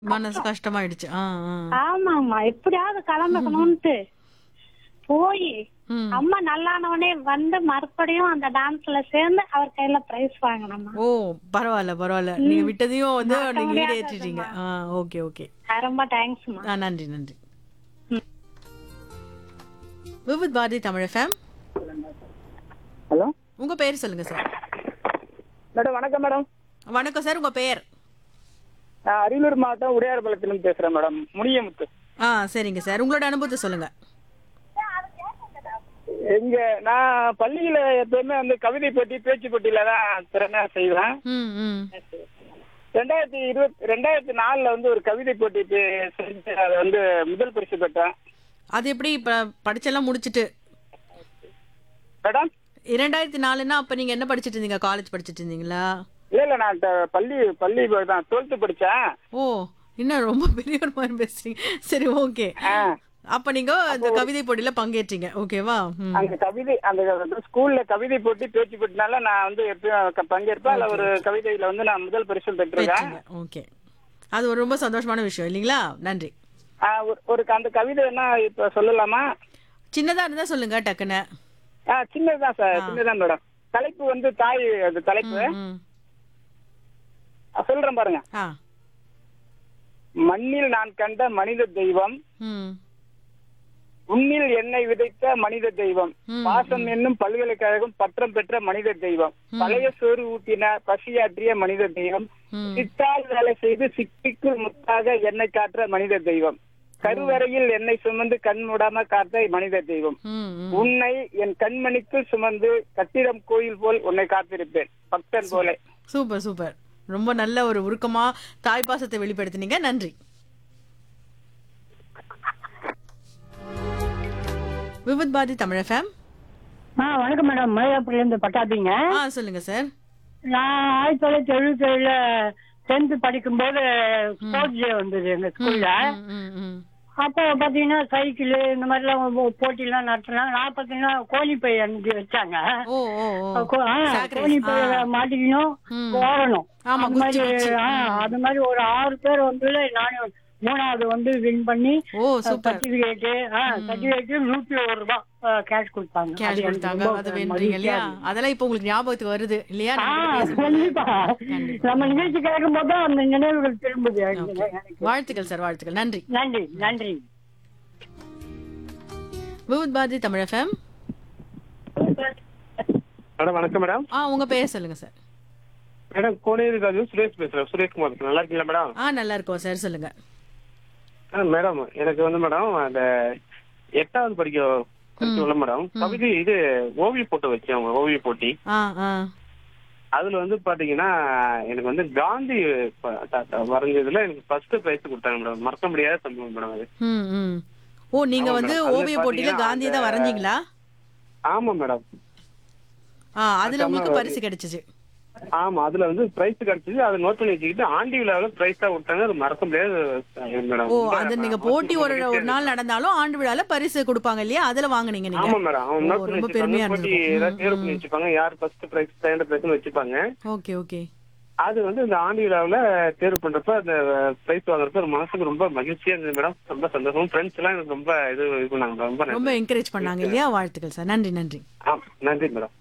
மனசு கஷ்டமாயிடுச்சு. ஆ, ஆ. ஆமாமா எப்படியாவது கலந்துக்கணும்ட்டு போய் ம். அம்மா நல்லானவனே வந்து மறுபடியும் அந்த டான்ஸ்ல சேர்ந்து அவர் கையில பிரைஸ் வாங்கினோம்மா ஓ பரவாயில்ல பரவாயில்ல நீங்க விட்டதையும் வந்து மறக்க நீங்க முடியாததும்மா. ஈடேற்றிட்டீங்க ஆ ஓகே ஓகே ரொம்ப தேங்க்ஸ்மா ஆ நன்றி நன்றி விவித் பாரதி தமிழ் ஃபேம் ஹலோ உங்க பெயர் சொல்லுங்க சார் மேடம் வணக்கம் மேடம் வணக்கம் சார் உங்க பெயர் நான் அரியலூர் மாவட்டம் உடையார்பாளையத்துலேருந்து பேசுறேன் மேடம் முனியமுத்து ஆ சரிங்க சார் உங்களோட அனுபவத்தை சொல்லுங்க எங்க நான் பள்ளியில எப்பவுமே வந்து கவிதை போட்டி பேச்சு போட்டியில தான் திறமையா செய்வேன் ம் ம் ரெண்டாயிரத்தி இருபத்தி ரெண்டாயிரத்தி நாலுல வந்து ஒரு கவிதை போட்டி பே- செஞ்சு அதை வந்து முதல் பரிசு பெற்றேன் அது எப்படி இப்ப படிச்செல்லாம் முடிச்சிட்டு மேடம் இரண்டாயிரத்தி நாலுன்னா அப்ப நீங்க என்ன படிச்சிட்டு இருந்தீங்க காலேஜ் படிச்சிட்டு இருந்தீங்களா இல்ல இல்ல நான் த- பள்ளி பள்ளி தான் டுவெல்த் படிச்சேன் ஓ இன்னும் ரொம்ப பெரிய ஒரு மாதிரி பேசுறீங்க சரி ஓகே ஆ, அப்ப நீங்க இந்த கவிதை போட்டியில பங்கேற்றீங்க ஓகேவா ம். அந்த கவிதை அந்த ஸ்கூல்ல கவிதை போட்டி பேச்சு போட்டினால நான் வந்து எப்பயும் க- பங்கேற்பேன் அதுல ஒரு கவிதையில வந்து நான் முதல் பரிசு பெற்றிருக்கேன் பெற்றீங்க ஓகே அது ஒரு ரொம்ப சந்தோஷமான விஷயம் இல்லைங்களா நன்றி ஆ, ஒரு- ஒரு அந்த கவிதை என்ன இப்ப சொல்லலாமா சின்னதா இருந்தா சொல்லுங்க டக்குன்னு ஆ சின்னதுதான் சார் சின்னதுதான் மேடம் தலைப்பு வந்து தாய் அது தலைப்பு ம். ஆ, சொல்றேன் பாருங்க ஆ மண்ணில் நான் கண்ட மனித தெய்வம் ம் உன்னில் என்னை விதைத்த மனித தெய்வம் ம், பாசம் என்னும் பல்கலைக்கழகம் பட்டம் பெற்ற மனித தெய்வம் பழைய சோறு ஊட்டின பசியாற்றிய மனித தெய்வம் ம். சித்தால் வேலை செய்து சிப்பிக்குள் முத்தாக என்னை காற்ற மனித தெய்வம் கருவறையில் என்னை சுமந்து கண் மூடாம காத்த மனித தெய்வம் ம் ம். உன்னை என் கண்மணிக்குள் சுமந்து கட்டிடம் கோயில் போல் உன்னை காத்திருப்பேன் பக்தன் போல சூப்பர் சூப்பர் ரொம்ப நல்ல ஒரு உருக்கமா தாய் பாசத்தை வெளிப்படுத்தினீங்க நன்றி விவித் பாரதி தமிழ் ஃபேம் ஆ வணக்கம் மேடம் மயிலாப்பூர்லேருந்து பட்டாபிங்க ஆ சொல்லுங்க சார் நான் ஆயிரத்தி தொள்ளாயிரத்தி எழுபத்தி ஏழுல டென்த் படிக்கும்போது ஸ்போர்ட்ஸ் டே வந்தது எங்க ஸ்கூல்ல ம், ம், ம். அப்போ பாத்தீங்கன்னா சைக்கிள் இந்த மாதிரிலாம் போ- போட்டிலாம் நடத்தினாங்க நான் பாத்தீங்கன்னா கோழிப்பை அன்னைக்கு வச்சாங்க ஓ ஓ ஓ கோ- ஆ, Sacrifice. கோழிப்பை ஆ. மாட்டிக்கணும் ம். ஓடணும் ஆமா, அந்த மாதிரி குச்சி, குச்சி. ஆ, அது மாதிரி ஒரு ஆறு பேர் வந்து நானும் மூணாவது வந்து வின் பண்ணி ஓ சூப்பர் சர்டிபிகேட் சர்டிபிகேட் நூத்தி ஒரு ரூபாய் கேஷ் கொடுத்தாங்க கேஷ் அது எனக்கு கொடுத்தாங்க ரொம்ப அதை வென்றீங்க மகிழ்ச்சியா இல்லையா இருந்தது. அதெல்லாம் இப்போ உங்களுக்கு ஞாபகத்துக்கு வருது இல்லையா ஆ, நம்ம கிட்ட பேசும்போது. கண்டிப்பா கண்டிப்பா. நம்ம நிகழ்ச்சி கேட்கும் போது தான் அந்த நினைவுகள் திரும்புது எனக்கு. Okay. எனக்கு. வாழ்த்துக்கள் சார் வாழ்த்துக்கள் நன்றி நன்றி நன்றி விவித் பாரதி தமிழ் ஃபேம் மேடம் வணக்கம் மேடம் ஆ உங்க பெயர் சொல்லுங்க சார் மேடம் கோனேரி ராஜு சுரேஷ் பேசுறேன் சுரேஷ்குமார் பேசுறேன். நல்லா இருக்கீங்களா மேடம் ஆ நல்லா இருக்கோம் சார் சொல்லுங்க ஆ, மேடம் எனக்கு வந்து மேடம் அந்த எட்டாவது படிக்க படிக்கல மேடம் கவிதை இது ஓவிய போட்டி வச்சேன் அவங்க ஓவிய போட்டி ஆ ஆ அதுல வந்து பாத்தீங்கன்னா எனக்கு வந்து காந்தி ப- தாத்தா வரைஞ்சதுல எனக்கு ஃபர்ஸ்ட் பிரைஸ் கொடுத்தாங்க மேடம் மறக்க முடியாத சம்பவம் மேடம் அது ம் ம் ஓ நீங்க ஆமா வந்து மேடம். அதுல ஓவிய போட்டியில பாத்தீங்கன்னா காந்தியை தான் அந்த- வரைஞ்சீங்களா ஆமா மேடம் ஆ அதுல உங்களுக்கு அதாம பரிசு கிடைச்சிச்சு ஆமா அதுல வந்து பிரைஸ் கிடைச்சது அதை நோட் பண்ணி வச்சுக்கிட்டு ஆண்டி விழாவில பிரைஸ் தான் கொடுத்தாங்க அது மறக்க முடியாத மேடம் ஓ ரொம்ப அது நீங்க மறக்க போட்டி ஒரு மகிழ்ச்சியா ஒரு இருந்துச்சு. நாள் நடந்தாலும் ஆண்டு விழால பரிசு கொடுப்பாங்க இல்லையா அதுல வாங்குனீங்க நீங்க ஆமா மேடம் அவன் ஓ, நோட் பண்ணி ரொம்ப வச்சிருப்பாங்க. பெருமையா போட்டி ஏதாவது தேர்வு பண்ணி இருந்திருக்கும் வச்சுப்பாங்க யார் ஃபர்ஸ்ட் பிரைஸ் செகண்ட் பிரைஸ் வச்சுப்பாங்க ஓகே ஓகே அது வந்து இந்த ஆண்டு விழாவுல தேர்வு பண்றப்ப அந்த பிரைஸ் வாங்குறப்ப ஒரு மனசுக்கு ரொம்ப மகிழ்ச்சியா இருந்தது மேடம் ரொம்ப சந்தோஷம் ஃப்ரெண்ட்ஸ் எல்லாம் எனக்கு ரொம்ப இது இது பண்ணாங்க ரொம்ப ரொம்ப நன்றி என்கரேஜ் பண்ணாங்க இல்லையா வாழ்த்துக்கள் சார் நன்றி நன்றி ஆ, நன்றி மேடம்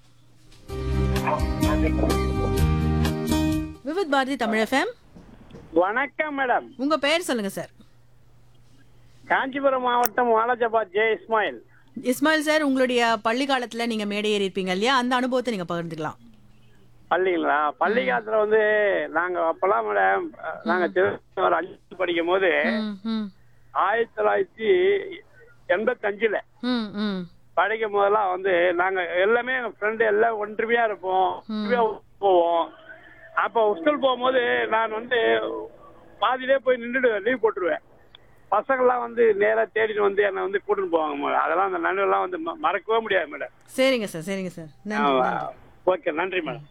விவித் பாரதி தமிழ் எஃப்எம் வணக்கம் மேடம் உங்க பெயர் சொல்லுங்க சார் காஞ்சிபுரம் மாவட்டம் வாலாஜாபாத் ஜே இஸ்மாயில் இஸ்மாயில் சார் உங்களுடைய பள்ளி காலத்துல நீங்க மேடை ஏறி இருப்பீங்க இல்லையா அந்த அனுபவத்தை நீங்க பகிர்ந்துக்கலாம் பள்ளிங்களா பள்ளி காலத்துல வந்து நாங்க அப்பெல்லாம் மேடம் நாங்க திருவள்ளுவர் அஞ்சு படிக்கும் போது ம், ம், ஆயிரத்தி தொள்ளாயிரத்தி எண்பத்தஞ்சுல ம், ம். படிக்கும் போதெல்லாம் வந்து நாங்க எல்லாமே எங்க ஃப்ரெண்டு எல்லாம் ஒன்றுமையா இருப்போம் ஒற்றுமையா போவோம் அப்ப ஸ்கூல் போகும்போது நான் வந்து பாதியிலே போய் நின்றுடு லீவ் போட்டுருவேன் பசங்கள்லாம் வந்து நேரா தேடிட்டு வந்து என்னை வந்து கூட்டிட்டு போவாங்க மேடம் அதெல்லாம் அந்த நினைவெல்லாம் வந்து ம- மறக்கவே முடியாது மேடம் சரிங்க சார் சரிங்க சார் நன்றி நன்றி. ஓகே நன்றி மேடம்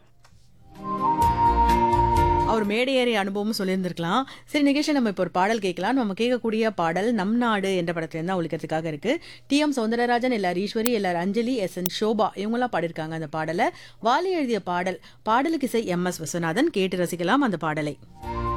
அவர் மேடை ஏறி அனுபவமும் சொல்லியிருந்திருக்கலாம் சரி நிகழ்ச்சி நம்ம இப்போ ஒரு பாடல் கேட்கலாம் நம்ம கேட்கக்கூடிய பாடல் நம் நாடு என்ற படத்துல தான் ஒழிக்கிறதுக்காக இருக்கு டி எம் சௌந்தரராஜன் எல்லார் ஈஸ்வரி எல்லார் அஞ்சலி எஸ் என் ஷோபா இவங்கெல்லாம் பாடியிருக்காங்க அந்த பாடலை வாலி எழுதிய பாடல் பாடலுக்கு இசை எம் எஸ் விஸ்வநாதன் கேட்டு ரசிக்கலாம் அந்த பாடலை